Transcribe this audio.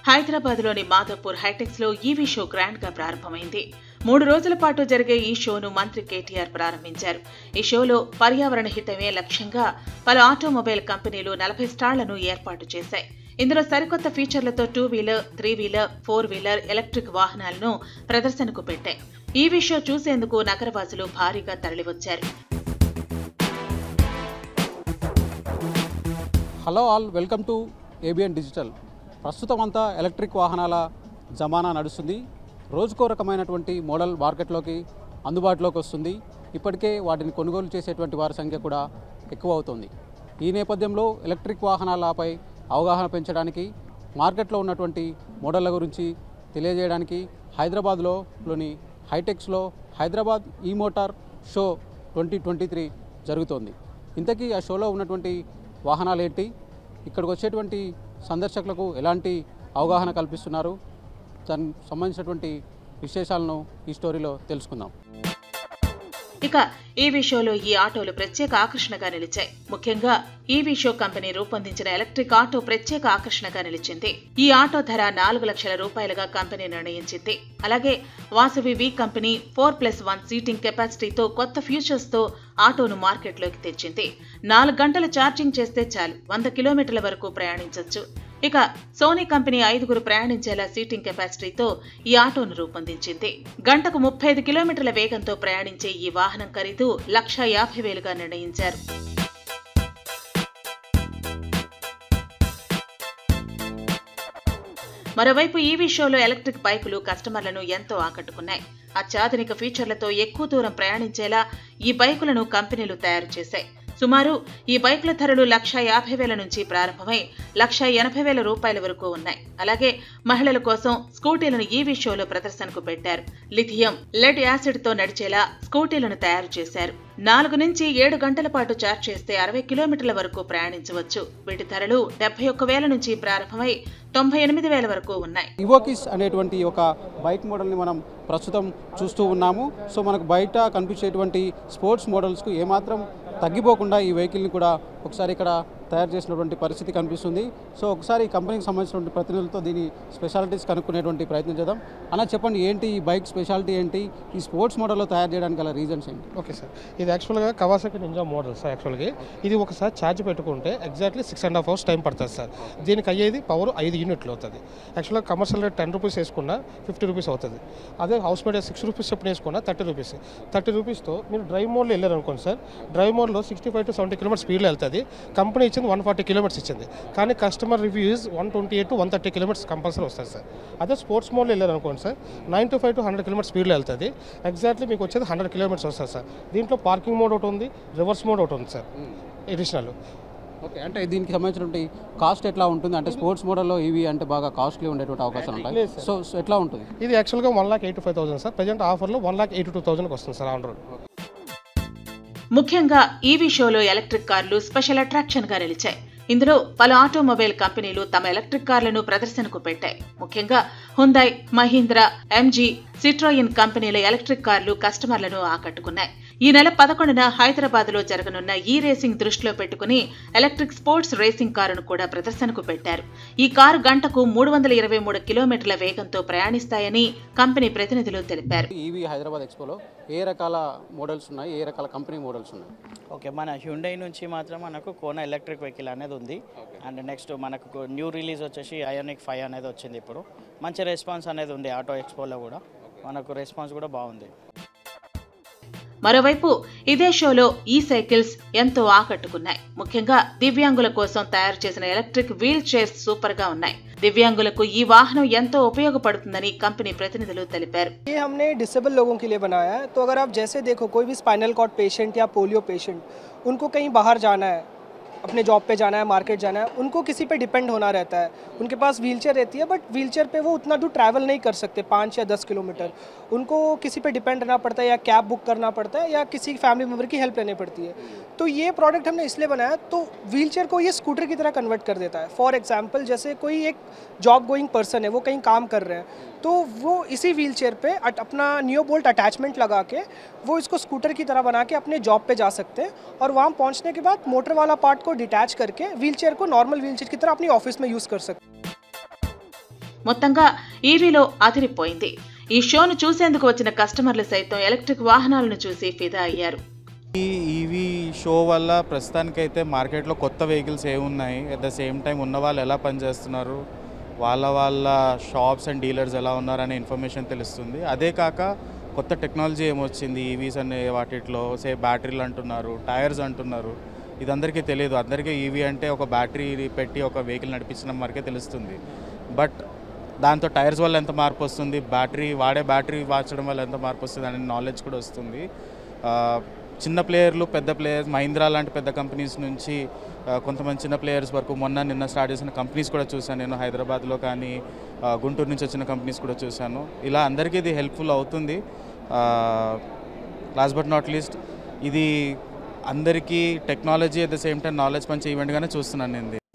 హైదరాబాద్లోని మాధవపూర్ హైటెక్స్ లో EV show grand గా ప్రారంభమైంది మూడు రోజుల పాటు జరిగే ఈ షోను మంత్రి కేటీఆర్ ప్రారంభించారు ఈ షోలో పర్యావరణ హితమే లక్ష్యంగా పలు ఆటోమొబైల్ కంపెనీలు నలభై స్టాళ్లను ఏర్పాటు చేశాయి ఇందులో సరికొత్త ఫీచర్లతో two wheeler three wheeler four wheeler electric వాహనాలను ప్రదర్శనకు పెట్టాయి ఈవీ షో చూసేందుకు నగరవాసులు భారీగా తరలివచ్చారు hello all welcome to ABN digital ప్రస్తుతం అంతా ఎలక్ట్రిక్ వాహనాల జమానా నడుస్తుంది రోజుకో రకమైనటువంటి మోడల్ మార్కెట్లోకి అందుబాటులోకి వస్తుంది ఇప్పటికే వాటిని కొనుగోలు చేసేటువంటి వారి సంఖ్య కూడా ఎక్కువ అవుతుంది ఈ నేపథ్యంలో ఎలక్ట్రిక్ వాహనాలపై అవగాహన పెంచడానికి మార్కెట్లో ఉన్నటువంటి మోడళ్ల గురించి తెలియజేయడానికి హైదరాబాద్లో లోని హైటెక్స్లో హైదరాబాద్ ఈ motor show twenty twenty three జరుగుతోంది ఇంతకీ ఆ షోలో ఉన్నటువంటి వాహనాలు ఏంటి ఇక్కడికి వచ్చేటువంటి సందర్శకులకు ఎలాంటి అవగాహన కల్పిస్తున్నారు దానికి సంబంధించినటువంటి విశేషాలను ఈ స్టోరీలో తెలుసుకుందాం ఇక ఈవీ షోలో ఈ ఆటోలు ప్రత్యేక ఆకర్షణగా నిలిచాయి ముఖ్యంగా ఈవీ షో కంపెనీ రూపొందించిన ఎలక్ట్రిక్ ఆటో ప్రత్యేక ఆకర్షణగా నిలిచింది ఈ ఆటో ధర నాలుగు లక్షల రూపాయలుగా కంపెనీ నిర్ణయించింది అలాగే Vasavi V company four plus one seating కెపాసిటీతో కొత్త ఫ్యూచర్స్ తో ఆటోను మార్కెట్లోకి తెచ్చింది నాలుగు గంటలు ఛార్జింగ్ చేస్తే చాలు వంద కిలోమీటర్ల వరకు ప్రయాణించొచ్చు ఇక సోనీ కంపెనీ ఐదుగురు ప్రయాణించేలా సీటింగ్ కెపాసిటీతో ఈ ఆటోను రూపొందించింది గంటకు ముప్పై ఐదు కిలోమీటర్ల వేగంతో ప్రయాణించే ఈ వాహనం ఖరీదు లక్ష యాభై వేలుగా నిర్ణయించారు మరోవైపు ఈవీ షోలో ఎలక్ట్రిక్ బైకులు కస్టమర్లను ఎంతో ఆకట్టుకున్నాయి అత్యాధునిక ఫీచర్లతో ఎక్కువ దూరం ప్రయాణించేలా ఈ బైకులను కంపెనీలు తయారు చేశాయి సుమారు ఈ బైకుల ధరలు లక్ష యాభై వేల నుంచి ప్రారంభమై లక్ష ఎనభై వేల రూపాయల వరకు ఉన్నాయి అలాగే మహిళల కోసం స్కూటీలను ఈవీ షోలో ప్రదర్శనకు పెట్టారు లిథియం లెడ్ యాసిడ్ తో నడిచేలా స్కూటీలను తయారు చేశారు నాలుగు నుంచి ఏడు గంటల పాటు చార్జ్ చేస్తే అరవై కిలోమీటర్ల వరకు ప్రయాణించవచ్చు వీటి ధరలు డెబ్బై ఒక్క వేల నుంచి ప్రారంభమై తొంభై ఎనిమిది వేల వరకు ఉన్నాయి ఇవోకిస్ అనేటువంటి ఒక బైక్ మోడల్ని మనం ప్రస్తుతం చూస్తూ ఉన్నాము సో మనకు బయట కనిపించేటువంటి స్పోర్ట్స్ మోడల్స్కు ఏమాత్రం తగ్గిపోకుండా ఈ వెహికల్ని కూడా ఒకసారి ఇక్కడ తయారు చేసినటువంటి పరిస్థితి కనిపిస్తుంది సో ఒకసారి ఈ కంపెనీకి సంబంధించినటువంటి ప్రతినిధులతో దీని స్పెషాలిటీస్ కనుక్కునేటువంటి ప్రయత్నం చేద్దాం అన్న చెప్పండి ఏంటి ఈ బైక్ స్పెషాలిటీ ఏంటి ఈ స్పోర్ట్స్ మోడల్లో తయారు చేయడానికి గల రీజన్స్ ఏంటి ఓకే సార్ ఇది యాక్చువల్గా కవాసకి నింజా మోడల్ సార్ యాక్చువల్గా ఇది ఒకసారి ఛార్జ్ పెట్టుకుంటే exactly six and half hours time పడుతుంది సార్ దీనికి అయ్యేది పవర్ ఐదు యూనిట్లు అవుతుంది యాక్చువల్గా కమర్షియల్ రేట్ టెన్ రూపీస్ వేసుకున్నా ఫిఫ్టీ రూపీస్ అవుతుంది అదే హౌస్ మేడ్ సిక్స్ రూపీస్ చెప్పిన వేసుకున్నా థర్టీ రూపీస్ థర్టీ రూపీస్తో మీరు డ్రైవ్ మోడ్లో వెళ్ళారు అనుకోండి సార్ డ్రైవ్ మోడ్లో sixty five to seventy kilometre స్పీడ్లో వెళ్తుంది కంపెనీ ఇచ్చింది వన్ ఫార్టీ కిలోమీటర్స్ ఇచ్చింది కానీ customer reviews one twenty eight to one thirty kilometres compulsory వస్తుంది సార్ అదే స్పోర్ట్స్ మోడ్లో వెళ్ళారు అనుకోండి sir nine to five to hundred kilometres స్పీడ్లో వెళ్తుంది ఎగ్జాక్ట్లీ మీకు వచ్చేది హండ్రెడ్ కిలోమీటర్స్ వస్తుంది సార్ దీంట్లో పార్కింగ్ మోడ్ ఒకటి ఉంది రివర్స్ మోడ్ ఒకటి ఉంది సార్ ఎడిషనల్ ఓకే అంటే దీనికి సంబంధించినటువంటి కాస్ట్ ఎట్లా ఉంటుంది అంటే స్పోర్ట్స్ మోడల్లో ఇవి అంటే బాగా కాస్ట్లీ ఉండేటువంటి అవకాశాలు ఉంటాయి లేదు సార్. సో సో ఎట్లా ఉంటుంది ఇది యాక్చువల్గా one lakh eighty five thousand sir present ఆఫర్లో వన్ లాక్ ఎయిటీ టూ థౌసండ్కి వస్తుంది సార్ ఆన్ రోడ్ ముఖ్యంగా ఈవీ షోలో ఎలక్ట్రిక్ కార్లు స్పెషల్ అట్రాక్షన్ గా నిలిచాయి ఇందులో పలు ఆటోమొబైల్ కంపెనీలు తమ ఎలక్ట్రిక్ కార్లను ప్రదర్శనకు పెట్టాయి ముఖ్యంగా హుందాయ్ మహీంద్రా ఎంజీ సిట్రోయిన్ కంపెనీల ఎలక్ట్రిక్ కార్లు కస్టమర్లను ఆకట్టుకున్నాయి ఈ నెల పదకొండున హైదరాబాద్ లో జరగనున్న ఈ రేసింగ్ దృష్టిలో పెట్టుకుని ఎలక్ట్రిక్ స్పోర్ట్స్ రేసింగ్ కారును కూడా ప్రదర్శనకు పెట్టారు ఈ కారు గంటకు మూడు వందల ఇరవై మూడు కిలోమీటర్ల వేగంతో ప్రయాణిస్తాయని కంపెనీ ప్రతినిధులు తెలిపారు ఈవీ హైదరాబాద్ ఎక్స్పోలో ఏ రకాల మోడల్స్ ఉన్నాయి ఏ రకాల కంపెనీ మోడల్స్ ఉన్నాయి ఓకే మన హ్యుండై నుంచి మాత్రం మనకు కోనా ఎలక్ట్రిక్ వెహికల్ అనేది ఉంది అండ్ నెక్స్ట్ మనకు న్యూ రిలీజ్ వచ్చేసి అయోనిక్ ఫైవ్ అనేది వచ్చింది ఇప్పుడు మంచి రెస్పాన్స్ అనేది ఉంది ఆటో ఎక్స్పోలో కూడా మనకు రెస్పాన్స్ కూడా బాగుంది మరోవైపు ఇదే షోలో ఈ సైకిల్స్ ఎంతో ఆకట్టుకున్నాయి ముఖ్యంగా దివ్యాంగుల కోసం తయారు చేసిన ఎలక్ట్రిక్ వీల్ చైర్స్ సూపర్ గా ఉన్నాయి దివ్యాంగులకు ఈ వాహనం ఎంతో ఉపయోగపడుతుందని కంపెనీ ప్రతినిధులు తెలిపారు ये हमने डिसेबल लोगों के लिए बनाया है तो अगर आप जैसे देखो कोई भी स्पाइनल कॉर्ड पेशेंट या पोलियो पेशेंट उनको कहीं बाहर जाना है अपने जॉब पे जाना है मार्केट जाना है उनको किसी पे डिपेंड होना रहता है उनके पास व्हीलचेयर रहती है बट व्हीलचेयर पे वो उतना दूर ट्रैवल नहीं कर सकते पाँच या दस किलोमीटर उनको किसी पे डिपेंड रहना पड़ता है या कैब बुक करना पड़ता है या किसी फैमिली मेम्बर की हेल्प लेनी पड़ती है तो ये प्रोडक्ट हमने इसलिए बनाया तो व्हीलचेयर को ये स्कूटर की तरह कन्वर्ट कर देता है फॉर एग्जाम्पल जैसे कोई एक जॉब गोइंग पर्सन है वो कहीं काम कर रहे हैं तो वो इसी व्हील चेयर पे अट- अपना नियो बोल्ट अटैचमेंट लगा के वो इसको स्कूटर की तरह बना के अपने जॉब पे जा सकते हैं और वहाँ पहुँचने के बाद मोटर वाला पार्ट को डिटैच करके व्हील चेयर को नॉर्मल व्हील चेयर की तरह अपनी ऑफिस में यूज़ कर सकते हैं మొత్తంగా ఈవీలో అదిరిపోయింది ఈ షోను చూసేందుకు వచ్చిన కస్టమర్లు సైతం ఎలక్ట్రిక్ వాహనాలను చూసి ఫిదా అయ్యారు ఈ ఈవీ షో వల్ల ప్రస్తుతానికైతే మార్కెట్లో కొత్త వెహికల్స్ ఏమున్నాయి అట్ ద సేమ్ టైం ఉన్న వాళ్ళు ఎలా పనిచేస్తున్నారు వాళ్ళ వాళ్ళ షాప్స్ అండ్ డీలర్స్ ఎలా ఉన్నారు అనే ఇన్ఫర్మేషన్ తెలుస్తుంది అదే కాక కొత్త టెక్నాలజీ ఏమొచ్చింది ఈవీస్ అనే వాటిట్లో సే బ్యాటరీలు అంటున్నారు టైర్స్ అంటున్నారు ఇది అందరికీ తెలియదు అందరికీ ఈవీ అంటే ఒక బ్యాటరీ పెట్టి ఒక వెహికల్ నడిపించడం వరకే తెలుస్తుంది బట్ దాంతో టైర్స్ వల్ల ఎంత మార్పు వస్తుంది బ్యాటరీ వాడే బ్యాటరీ మార్చడం వల్ల ఎంత మార్పు వస్తుంది అనే నాలెడ్జ్ కూడా వస్తుంది ఆ, చిన్న ప్లేయర్లు పెద్ద ప్లేయర్స్ మహీంద్రా లాంటి పెద్ద కంపెనీస్ నుంచి ఆ, కొంతమంది చిన్న ప్లేయర్స్ వరకు మొన్న నిన్న స్టార్ట్ చేసిన కంపెనీస్ కూడా చూశాను నేను హైదరాబాద్లో కానీ ఆ, గుంటూరు నుంచి వచ్చిన కంపెనీస్ కూడా చూశాను ఇలా అందరికీ ఇది హెల్ప్ఫుల్ అవుతుంది లాస్ట్ బట్ నాట్ లీస్ట్ ఇది అందరికీ technology at the same time knowledge పంచే ఈవెంట్గానే చూస్తున్నాను నేను ఇది.